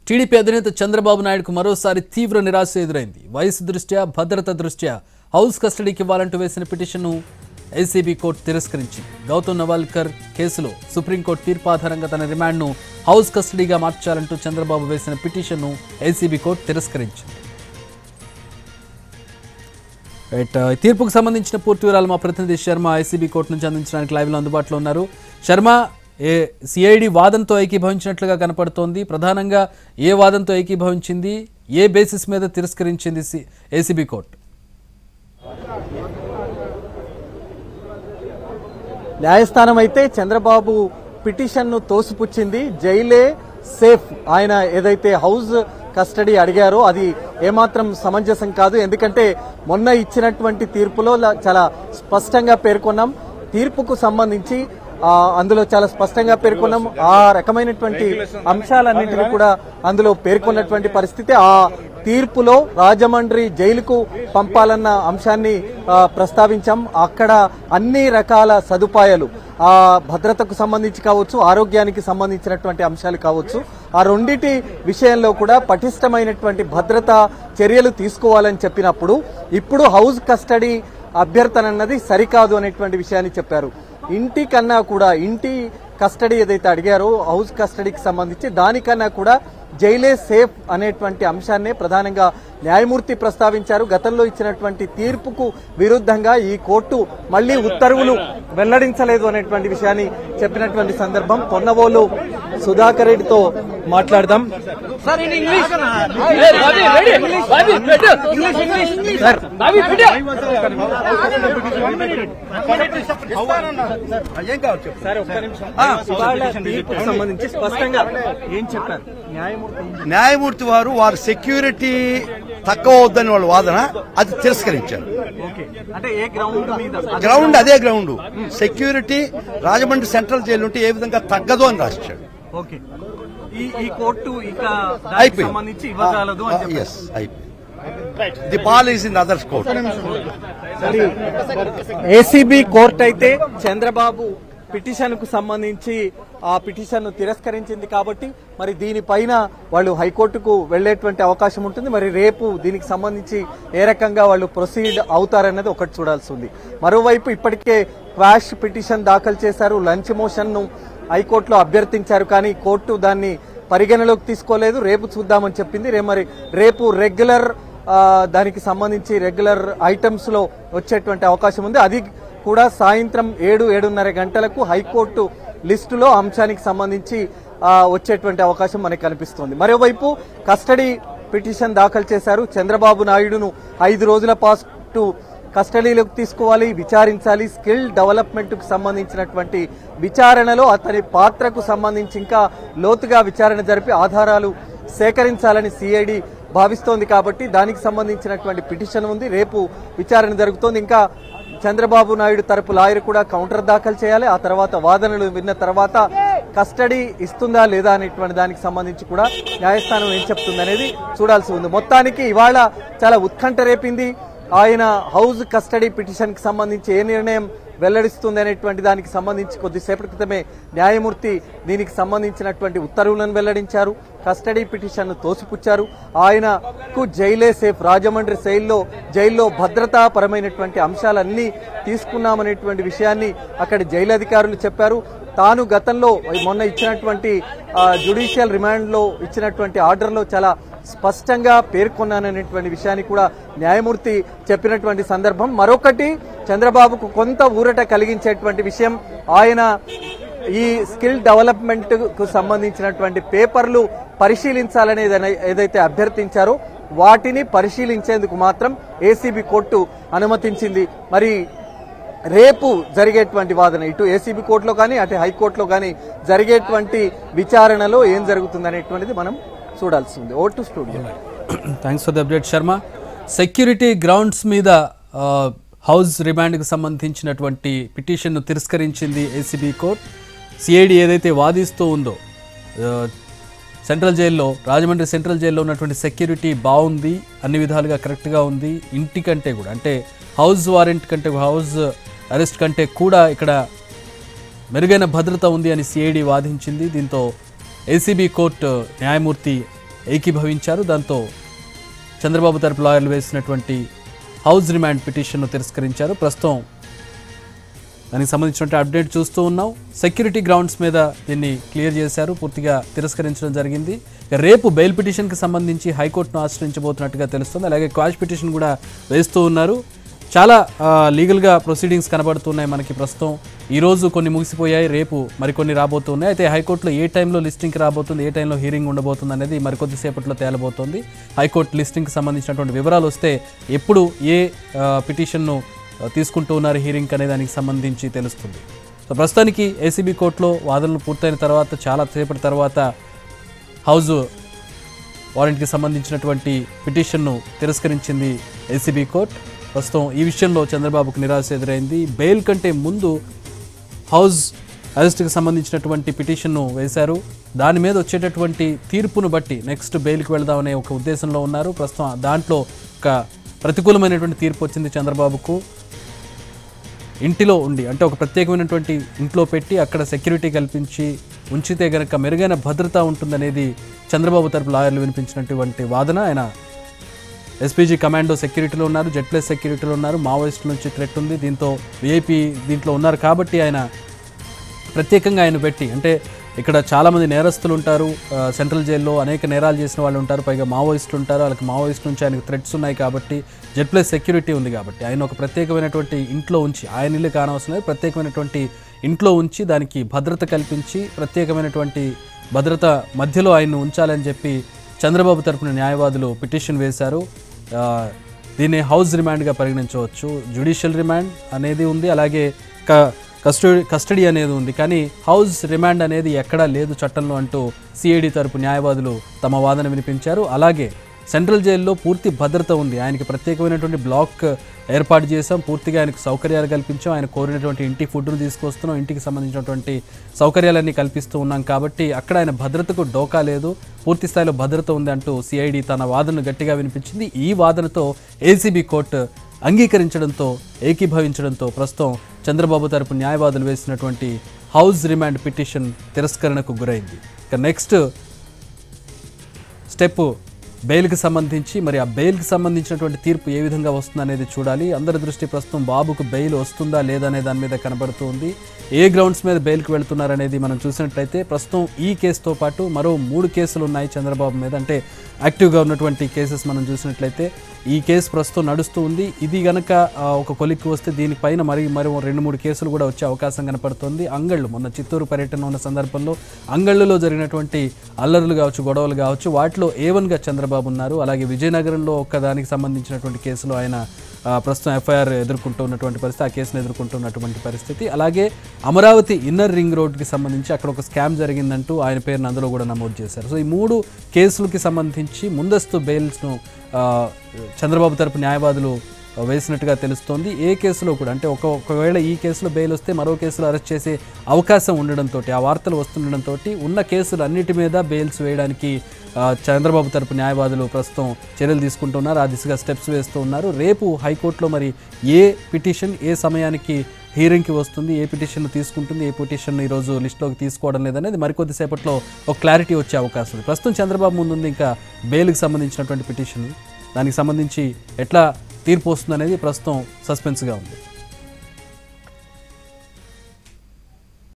TDP అధినేత చంద్రబాబు నాయుడుకు మరోసారి తీవ్ర నిరాశ ఎదురైంది వయసు దృష్ట్యా భద్రత దృష్ట్యా హౌస్ కస్టడీకి ఇవ్వాలంటూ వేసిన పిటిషన్ను ఏసీబీ కోర్టు తిరస్కరించింది గౌతమ్ నవాల్కర్ కేసులో సుప్రీంకోర్టు తీర్పు ఆధారంగా తన రిమాండ్ను హౌస్ కస్టడీగా మార్చాలంటూ చంద్రబాబు వేసిన పిటిషన్ను ఏసీబీ కోర్టు తిరస్కరించింది రైట్ ఈ తీర్పుకు సంబంధించిన పూర్తి వివరాలు మా ప్రతినిధి శర్మ ఐసీబీ కోర్టు నుంచి అందించడానికి లైవ్లో అందుబాటులో ఉన్నారు శర్మ ఏ సిఐడి వాదంతో ఏకీభవించినట్లుగా కనపడుతోంది ప్రధానంగా ఏ వాదంతో ఏకీభవించింది ఏ బేసిస్ మీద తిరస్కరించింది సి ఏసీబీ కోర్టు న్యాయస్థానం అయితే చంద్రబాబు పిటిషన్ను తోసిపుచ్చింది జైలే సేఫ్ ఆయన ఏదైతే హౌస్ కస్టడీ అడిగారో అది ఏమాత్రం సమంజసం కాదు ఎందుకంటే మొన్న ఇచ్చినటువంటి తీర్పులో ల- చాలా స్పష్టంగా పేర్కొన్నాం తీర్పుకు సంబంధించి ఆ, అందులో చాలా స్పష్టంగా పేర్కొన్నాం ఆ రకమైనటువంటి అంశాలన్నింటినీ కూడా అందులో పేర్కొన్నటువంటి పరిస్థితి ఆ తీర్పులో రాజమండ్రి జైలుకు పంపాలన్న అంశాన్ని ఆ, ప్రస్తావించాం అక్కడ అన్ని రకాల సదుపాయాలు ఆ భద్రతకు సంబంధించి కావచ్చు ఆరోగ్యానికి సంబంధించినటువంటి అంశాలు కావచ్చు ఆ రెండిటి విషయంలో కూడా పటిష్టమైనటువంటి భద్రతా చర్యలు తీసుకోవాలని చెప్పినప్పుడు ఇప్పుడు హౌస్ కస్టడీ అభ్యర్థన అన్నది సరికాదు అనేటువంటి విషయాన్ని చెప్పారు ఇంటి కన్నా కూడా ఇంటి కస్టడీ ఏదైతే అడిగారో హౌస్ కస్టడీకి సంబంధించి దానికన్నా కూడా జైలే సేఫ్ అనేటువంటి అంశాన్నే ప్రధానంగా న్యాయమూర్తి ప్రస్తావించారు గతంలో ఇచ్చినటువంటి తీర్పుకు విరుద్ధంగా ఈ కోర్టు మళ్లీ ఉత్తర్వులు వెల్లడించలేదు అనేటువంటి విషయాన్ని చెప్పినటువంటి సందర్భం పొన్నవోలు సుధాకర్ రెడ్డితో మాట్లాడదాం సార్ ఇవాళ తీర్పుకు సంబంధించి స్పష్టంగా ఏం చెప్పారు న్యాయమూర్తి ఏం న్యాయమూర్తి వారు వారు సెక్యూరిటీ తక్కువ అవుద్దని వాళ్ళ వాదన అది తిరస్కరించారు ఓకే అంటే ఏ గ్రౌండ్ మీద గ్రౌండ్ అదే ground security Rajahmundry central jail ఉంటే ఏ విధంగా తగ్గదు అని రాశాడు ఓకే ఈ ఈ కోర్టు ఇక దానికి అయిపోయింది సంబంధించి ఇవ్వగలదు అని చెప్పారు. ఎస్ అయిపోయింది the ball is in others court ACB court అయితే చంద్రబాబు పిటిషన్ కు సంబంధించి ఆ పిటిషన్ ను తిరస్కరించింది కాబట్టి మరి దీనిపైన వాళ్ళు హైకోర్టుకు వెళ్లేటువంటి అవకాశం ఉంటుంది మరి రేపు దీనికి సంబంధించి ఏ రకంగా వాళ్ళు ప్రొసీడ్ అవుతారన్నది ఒకటి చూడాల్సి ఉంది మరోవైపు ఇప్పటికే క్వాష్ పిటిషన్ దాఖలు చేశారు లంచ్ మోషన్ ను హైకోర్టులో అభ్యర్థించారు కానీ కోర్టు దాన్ని పరిగణలోకి తీసుకోలేదు రేపు చూద్దామని చెప్పింది రే మరి రేపు రెగ్యులర్ ఆ, దానికి సంబంధించి రెగ్యులర్ ఐటమ్స్ లో వచ్చేటువంటి అవకాశం ఉంది అది కూడా సాయంత్రం ఏడు ఏడున్నర గంటలకు హైకోర్టు లిస్టులో అంశానికి సంబంధించి ఆ, వచ్చేటువంటి అవకాశం మనకు కనిపిస్తుంది మరోవైపు కస్టడీ పిటిషన్ దాఖలు చేశారు చంద్రబాబు నాయుడును ఐదు రోజుల పాటు కస్టడీలోకి తీసుకోవాలి విచారించాలి స్కిల్ డెవలప్మెంట్ కు సంబంధించినటువంటి విచారణలో అతని పాత్రకు సంబంధించి ఇంకా లోతుగా విచారణ జరిపి ఆధారాలు సేకరించాలని సిఐడి భావిస్తోంది కాబట్టి దానికి సంబంధించినటువంటి పిటిషన్ ఉంది రేపు విచారణ జరుగుతోంది ఇంకా చంద్రబాబు నాయుడు తరపు లాయర్ కూడా కౌంటర్ దాఖలు చేయాలి ఆ తర్వాత వాదనలు విన్న తర్వాత కస్టడీ ఇస్తుందా లేదా అనేటువంటి దానికి సంబంధించి కూడా న్యాయస్థానం ఏం చెప్తుంది అనేది చూడాల్సి ఉంది మొత్తానికి ఇవాళ చాలా ఉత్కంఠ రేపింది ఆయన హౌస్ కస్టడీ పిటిషన్ కి సంబంధించి ఏ నిర్ణయం వెల్లడిస్తుంది అనేటువంటి దానికి సంబంధించి కొద్దిసేపటి క్రితమే న్యాయమూర్తి దీనికి సంబంధించినటువంటి ఉత్తర్వులను వెల్లడించారు కస్టడీ పిటిషన్ ను తోసిపుచ్చారు ఆయనకు జైలే సేఫ్ రాజమండ్రి శైల్లో జైల్లో భద్రతాపరమైనటువంటి అంశాలన్నీ తీసుకున్నామనేటువంటి విషయాన్ని అక్కడి జైలు అధికారులు చెప్పారు తాను గతంలో మొన్న ఇచ్చినటువంటి జ్యుడిషియల్ రిమాండ్ లో ఇచ్చినటువంటి ఆర్డర్ లో చాలా స్పష్టంగా పేర్కొన్నాననేటువంటి విషయాన్ని కూడా న్యాయమూర్తి చెప్పినటువంటి సందర్భం మరొకటి చంద్రబాబుకు కొంత ఊరట కలిగించేటువంటి విషయం ఆయన ఈ స్కిల్ డెవలప్మెంట్ కు సంబంధించినటువంటి పేపర్లు పరిశీలించాలని ఏదైనా- ఏదైతే అభ్యర్థించారో వాటిని పరిశీలించేందుకు మాత్రం ఏసీబీ కోర్టు అనుమతించింది మరి రేపు జరిగేటువంటి వాదన ఇటు ఏసీబీ కోర్టులో కానీ అటు హైకోర్టులో కానీ జరిగేటువంటి విచారణలో ఏం జరుగుతుంది అనేటువంటిది మనం చూడాల్సి ఉంది over to studio thanks for the update Sharma security grounds మీద ఆ, హౌస్ రిమాండ్కి సంబంధించినటువంటి పిటిషన్ను తిరస్కరించింది ఏసీబీ కోర్ట్ సిఐడి ఏదైతే వాదిస్తూ ఉందో ఆ, సెంట్రల్ జైల్లో రాజమండ్రి సెంట్రల్ జైల్లో ఉన్నటువంటి సెక్యూరిటీ బాగుంది అన్ని విధాలుగా కరెక్ట్గా ఉంది ఇంటి కంటే కూడా అంటే హౌస్ వారెంట్ కంటే హౌస్ అరెస్ట్ కంటే కూడా ఇక్కడ మెరుగైన భద్రత ఉంది అని సిఐడి వాదించింది దీంతో ఏసీబీ కోర్టు న్యాయమూర్తి ఏకీభవించారు దాంతో చంద్రబాబు తరపు లాయర్లు వేసినటువంటి హౌస్ రిమాండ్ పిటిషన్ను తిరస్కరించారు ప్రస్తుతం దానికి సంబంధించినటువంటి అప్డేట్ చూస్తూ ఉన్నాం సెక్యూరిటీ గ్రౌండ్స్ మీద దీన్ని క్లియర్ చేశారు పూర్తిగా తిరస్కరించడం జరిగింది ఇక రేపు బెయిల్ పిటిషన్కి సంబంధించి హైకోర్టును ఆశ్రయించబోతున్నట్టుగా తెలుస్తుంది అలాగే క్వాష్ పిటిషన్ కూడా వేస్తూ ఉన్నారు చాలా ఆ, లీగల్గా ప్రొసీడింగ్స్ కనబడుతున్నాయి మనకి ప్రస్తుతం ఈ రోజు కొన్ని ముగిసిపోయాయి రేపు మరికొన్ని రాబోతున్నాయి అయితే హైకోర్టులో ఏ టైంలో లిస్టింగ్కి రాబోతుంది ఏ టైంలో హీరింగ్ ఉండబోతుంది అనేది మరికొద్దిసేపట్లో తేలబోతోంది హైకోర్టు లిస్టింగ్కి సంబంధించినటువంటి వివరాలు వస్తే ఎప్పుడు ఏ ఆ, పిటిషన్ను ఆ, తీసుకుంటూ ఉన్నారు హీరింగ్ అనే దానికి సంబంధించి తెలుస్తుంది సో ప్రస్తుతానికి ఏసీబీ కోర్టులో వాదనలు పూర్తయిన తర్వాత చాలా సేపటి తర్వాత హౌజ్ వారెంట్కి సంబంధించినటువంటి పిటిషన్ను తిరస్కరించింది ఏసీబీ కోర్ట్ ప్రస్తుతం ఈ విషయంలో చంద్రబాబుకు నిరాశ ఎదురైంది బెయిల్ కంటే ముందు హౌస్ అరెస్ట్కి సంబంధించినటువంటి పిటిషన్ను వేశారు దాని మీద వచ్చేటటువంటి తీర్పును బట్టి నెక్స్ట్ బెయిల్కి వెళదామనే ఒక ఉద్దేశంలో ఉన్నారు ప్రస్తుతం దాంట్లో ఒక ప్రతికూలమైనటువంటి తీర్పు వచ్చింది చంద్రబాబుకు ఇంటిలో ఉండి అంటే ఒక ప్రత్యేకమైనటువంటి ఇంట్లో పెట్టి అక్కడ సెక్యూరిటీ కల్పించి ఉంచితే గనక మెరుగైన భద్రత ఉంటుందనేది చంద్రబాబు తరపు లాయర్లు వినిపించినటువంటి వాదన ఆయన ఎస్పీజీ కమాండో సెక్యూరిటీలో ఉన్నారు జెడ్ ప్లస్ సెక్యూరిటీలో ఉన్నారు మావోయిస్టుల నుంచి థ్రెట్ ఉంది దీంతో విఐపి దీంట్లో ఉన్నారు కాబట్టి ఆయన ప్రత్యేకంగా ఆయన పెట్టి అంటే ఇక్కడ చాలామంది నేరస్తులు ఉంటారు ఆ, సెంట్రల్ జైల్లో అనేక నేరాలు చేసిన వాళ్ళు ఉంటారు పైగా మావోయిస్టులు ఉంటారు వాళ్ళకి మావోయిస్ట్ నుంచి ఆయనకు థ్రెట్స్ ఉన్నాయి కాబట్టి జెడ్ ప్లస్ సెక్యూరిటీ ఉంది కాబట్టి ఆయన ఒక ప్రత్యేకమైనటువంటి ఇంట్లో ఉంచి ఆయన ఇల్లు కానవసరం లేదు ప్రత్యేకమైనటువంటి ఇంట్లో ఉంచి దానికి భద్రత కల్పించి ప్రత్యేకమైనటువంటి భద్రత మధ్యలో ఆయన్ను ఉంచాలని చెప్పి చంద్రబాబు తరపున న్యాయవాదులు పిటిషన్ వేశారు ఆ, దీన్ని హౌస్ రిమాండ్గా పరిగణించవచ్చు జ్యుడిషియల్ రిమాండ్ అనేది ఉంది అలాగే క కస్టడీ కస్టడీ అనేది ఉంది కానీ హౌస్ రిమాండ్ అనేది ఎక్కడా లేదు చట్టంలో అంటూ సిఐడి తరపు న్యాయవాదులు తమ వాదన వినిపించారు అలాగే సెంట్రల్ జైల్లో పూర్తి భద్రత ఉంది ఆయనకి ప్రత్యేకమైనటువంటి బ్లాక్ ఏర్పాటు చేసాం పూర్తిగా ఆయనకు సౌకర్యాలు కల్పించాం ఆయన కోరినటువంటి ఇంటి ఫుడ్ను తీసుకొస్తున్నాం ఇంటికి సంబంధించినటువంటి సౌకర్యాలన్నీ కల్పిస్తూ ఉన్నాం కాబట్టి అక్కడ ఆయన భద్రతకు డోకా లేదు పూర్తి స్థాయిలో భద్రత ఉంది అంటూ సిఐడి తన వాదనను గట్టిగా వినిపించింది ఈ వాదనతో ఏసీబీ కోర్టు అంగీకరించడంతో ఏకీభవించడంతో ప్రస్తుతం చంద్రబాబు తరపు న్యాయవాదులు వేసినటువంటి హౌస్ రిమాండ్ పిటిషన్ తిరస్కరణకు గురైంది ఇక నెక్స్ట్ స్టెప్ బెయిల్కి సంబంధించి మరి ఆ బెయిల్కి సంబంధించినటువంటి తీర్పు ఏ విధంగా వస్తుంది అనేది చూడాలి అందరి దృష్టి ప్రస్తుతం బాబుకు బెయిల్ వస్తుందా లేదా అనే దాని మీద కనబడుతూ ఉంది ఏ గ్రౌండ్స్ మీద బెయిల్కి వెళ్తున్నారనేది మనం చూసినట్లయితే ప్రస్తుతం ఈ కేసుతో పాటు మరో మూడు కేసులు ఉన్నాయి చంద్రబాబు మీద అంటే యాక్టివ్గా ఉన్నటువంటి కేసెస్ మనం చూసినట్లయితే ఈ కేసు ప్రస్తుతం నడుస్తూ ఉంది ఇది గనక ఆ, ఒక కొలిక్కి వస్తే దీనిపైన మరి మరి రెండు మూడు కేసులు కూడా వచ్చే అవకాశం కనపడుతోంది అంగళ్ళు మొన్న చిత్తూరు పర్యటన ఉన్న సందర్భంలో అంగళ్ళలో జరిగినటువంటి అల్లర్లు కావచ్చు గొడవలు కావచ్చు వాటిలో ఏవన్గా చంద్రబాబు ఉన్నారు అలాగే విజయనగరంలో ఒక్క దానికి సంబంధించినటువంటి కేసులో ఆయన ఆ, ప్రస్తుతం ఎఫ్ఐఆర్ ఎదుర్కొంటూ ఉన్నటువంటి పరిస్థితి ఆ కేసును ఎదుర్కొంటున్నటువంటి పరిస్థితి అలాగే అమరావతి ఇన్నర్ రింగ్ రోడ్కి సంబంధించి అక్కడ ఒక స్కామ్ జరిగిందంటూ ఆయన పేరును అందులో కూడా నమోదు చేశారు సో ఈ మూడు కేసులకి సంబంధించి ముందస్తు బెయిల్స్ను ఆ, చంద్రబాబు తరపు న్యాయవాదులు వేసినట్టుగా తెలుస్తోంది ఏ కేసులో కూడా అంటే ఒక ఒకవేళ ఈ కేసులో బెయిల్ వస్తే మరో కేసులో అరెస్ట్ చేసే అవకాశం ఉండడంతో ఆ వార్తలు వస్తుండడంతో ఉన్న కేసులు అన్నిటి మీద బెయిల్స్ వేయడానికి ఆ, చంద్రబాబు తరపు న్యాయవాదులు ప్రస్తుతం చర్యలు తీసుకుంటున్నారు ఆ దిశగా స్టెప్స్ వేస్తూ ఉన్నారు రేపు హైకోర్టులో మరి ఏ పిటిషన్ ఏ సమయానికి హీరింగ్కి వస్తుంది ఏ పిటిషన్ తీసుకుంటుంది ఏ పిటిషన్ ఈరోజు లిస్టులోకి తీసుకోవడం లేదనేది మరికొద్దిసేపట్లో ఒక క్లారిటీ వచ్చే అవకాశం ఉంది ప్రస్తుతం చంద్రబాబు ముందుంది ఇంకా బెయిల్కి సంబంధించినటువంటి పిటిషన్ దానికి సంబంధించి ఎట్లా తీర్పు వస్తుందనేది ప్రస్తుతం సస్పెన్స్గా ఉంది